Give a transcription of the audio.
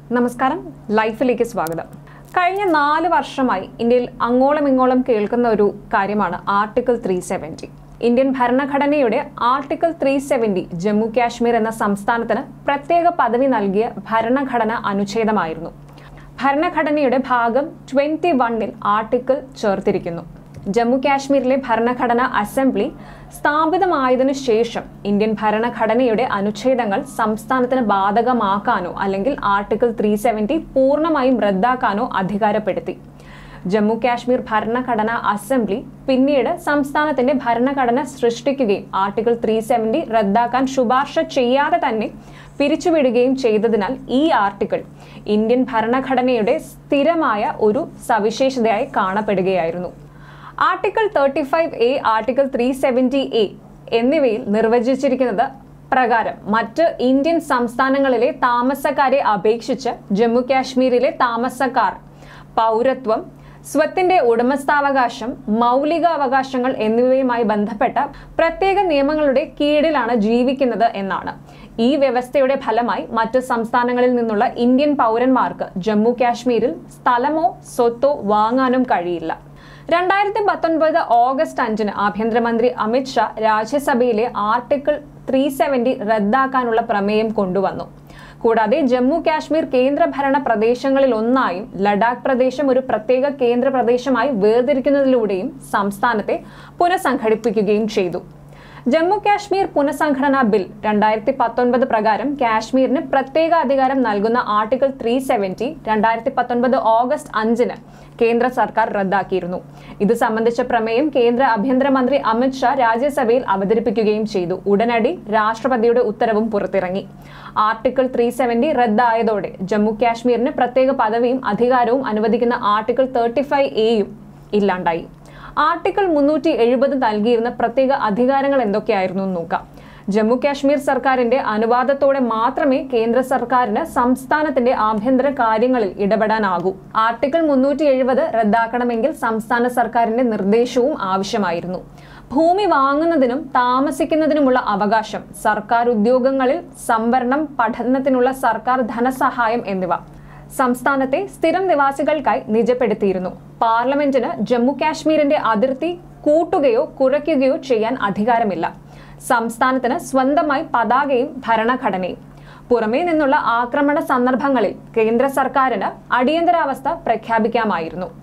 നമസ്കാരം ലൈഫിലേക്ക് സ്വാഗതം കഴിഞ്ഞ നാല് വർഷമായി ഇന്ത്യയിൽ അങ്ങോളം ഇങ്ങോളം കേൾക്കുന്ന ഒരു കാര്യമാണ് ആർട്ടിക്കിൾ ത്രീ സെവൻറ്റി ഇന്ത്യൻ ഭരണഘടനയുടെ article three seventy Jammu Kashmir എന്ന സംസ്ഥാനത്തിന് പ്രത്യേക പദവി നൽകിയ ഭരണഘടന അനുച്ഛേദമായിരുന്നു ഭരണഘടനയുടെ ഭാഗം ട്വന്റി വണ്ണിൽ ആർട്ടിക്കിൾ ചേർത്തിരിക്കുന്നു ജമ്മു കാശ്മീരിലെ ഭരണഘടനാ അസംബ്ലി സ്ഥാപിതമായതിനു ശേഷം ഇന്ത്യൻ ഭരണഘടനയുടെ അനുച്ഛേദങ്ങൾ സംസ്ഥാനത്തിന് ബാധകമാക്കാനോ അല്ലെങ്കിൽ ആർട്ടിക്കിൾ ത്രീ സെവൻറ്റി പൂർണ്ണമായും റദ്ദാക്കാനോ അധികാരപ്പെടുത്തി ജമ്മു കാശ്മീർ ഭരണഘടനാ അസംബ്ലി പിന്നീട് സംസ്ഥാനത്തിന്റെ ഭരണഘടന സൃഷ്ടിക്കുകയും ആർട്ടിക്കിൾ ത്രീ സെവൻറ്റി റദ്ദാക്കാൻ ശുപാർശ ചെയ്യാതെ തന്നെ പിരിച്ചുവിടുകയും ചെയ്തതിനാൽ ഈ ആർട്ടിക്കിൾ ഇന്ത്യൻ ഭരണഘടനയുടെ സ്ഥിരമായ ഒരു സവിശേഷതയായി കാണപ്പെടുകയായിരുന്നു article thirty five A article three seventy A എന്നിവയിൽ നിർവചിച്ചിരിക്കുന്നത് പ്രകാരം മറ്റ് ഇന്ത്യൻ സംസ്ഥാനങ്ങളിലെ താമസക്കാരെ അപേക്ഷിച്ച് ജമ്മു കാശ്മീരിലെ താമസക്കാർ പൗരത്വം സ്വത്തിന്റെ ഉടമസ്ഥാവകാശം മൗലിക അവകാശങ്ങൾ എന്നിവയുമായി ബന്ധപ്പെട്ട പ്രത്യേക നിയമങ്ങളുടെ കീഴിലാണ് ജീവിക്കുന്നത് എന്നാണ് ഈ വ്യവസ്ഥയുടെ ഫലമായി മറ്റ് സംസ്ഥാനങ്ങളിൽ നിന്നുള്ള ഇന്ത്യൻ പൗരന്മാർക്ക് ജമ്മു കാശ്മീരിൽ സ്ഥലമോ സ്വത്തോ വാങ്ങാനും കഴിയില്ല രണ്ടായിരത്തി പത്തൊൻപത് ഓഗസ്റ്റ് അഞ്ചിന് ആഭ്യന്തരമന്ത്രി അമിത് ഷാ രാജ്യസഭയിലെ ആർട്ടിക്കിൾ ത്രീ സെവൻറ്റി റദ്ദാക്കാനുള്ള പ്രമേയം കൊണ്ടുവന്നു കൂടാതെ ജമ്മു കാശ്മീർ കേന്ദ്രഭരണ പ്രദേശങ്ങളിൽ ഒന്നായും ലഡാക്ക് പ്രദേശം ഒരു പ്രത്യേക കേന്ദ്ര പ്രദേശമായി വേർതിരിക്കുന്നതിലൂടെയും സംസ്ഥാനത്തെ പുനഃസംഘടിപ്പിക്കുകയും ചെയ്തു ജമ്മു കാശ്മീർ പുനഃസംഘടനാ ബിൽ രണ്ടായിരത്തി പത്തൊൻപത് പ്രകാരം കാശ്മീരിന് പ്രത്യേക അധികാരം നൽകുന്ന ആർട്ടിക്കിൾ ത്രീ സെവൻറ്റി രണ്ടായിരത്തി പത്തൊൻപത് ഓഗസ്റ്റ് അഞ്ചിന് കേന്ദ്ര സർക്കാർ റദ്ദാക്കിയിരുന്നു ഇത് സംബന്ധിച്ച പ്രമേയം കേന്ദ്ര ആഭ്യന്തരമന്ത്രി അമിത് ഷാ രാജ്യസഭയിൽ അവതരിപ്പിക്കുകയും ചെയ്തു ഉടനടി രാഷ്ട്രപതിയുടെ ഉത്തരവും പുറത്തിറങ്ങി ആർട്ടിക്കിൾ ത്രീ സെവൻറ്റി റദ്ദായതോടെ ജമ്മു കാശ്മീരിന് പ്രത്യേക പദവിയും അധികാരവും അനുവദിക്കുന്ന ആർട്ടിക്കിൾ തേർട്ടി ഫൈവ് എയും ഇല്ലാണ്ടായി ആർട്ടിക്കിൾ മുന്നൂറ്റി എഴുപത് നൽകിയിരുന്ന പ്രത്യേക അധികാരങ്ങൾ എന്തൊക്കെയായിരുന്നു എന്ന് നോക്കാം ജമ്മു കാശ്മീർ സർക്കാരിന്റെ അനുവാദത്തോടെ മാത്രമേ കേന്ദ്ര സർക്കാരിന് സംസ്ഥാനത്തിന്റെ ആഭ്യന്തര കാര്യങ്ങളിൽ ഇടപെടാനാകൂ ആർട്ടിക്കിൾ മുന്നൂറ്റി എഴുപത് റദ്ദാക്കണമെങ്കിൽ സംസ്ഥാന സർക്കാരിന്റെ നിർദ്ദേശവും ആവശ്യമായിരുന്നു ഭൂമി വാങ്ങുന്നതിനും താമസിക്കുന്നതിനുമുള്ള അവകാശം സർക്കാർ ഉദ്യോഗങ്ങളിൽ സംവരണം പഠനത്തിനുള്ള സർക്കാർ ധനസഹായം എന്നിവ സംസ്ഥാനത്തെ സ്ഥിരം നിവാസികൾക്കായി നിജപ്പെടുത്തിയിരുന്നു പാർലമെന്റിന് ജമ്മു കാശ്മീരിന്റെ അതിർത്തി കൂട്ടുകയോ കുറയ്ക്കുകയോ ചെയ്യാൻ അധികാരമില്ല സംസ്ഥാനത്തിന് സ്വന്തമായി പതാകയും ഭരണഘടനയും പുറമേ നിന്നുള്ള ആക്രമണ സന്ദർഭങ്ങളിൽ കേന്ദ്ര സർക്കാരിന് അടിയന്തരാവസ്ഥ പ്രഖ്യാപിക്കാമായിരുന്നു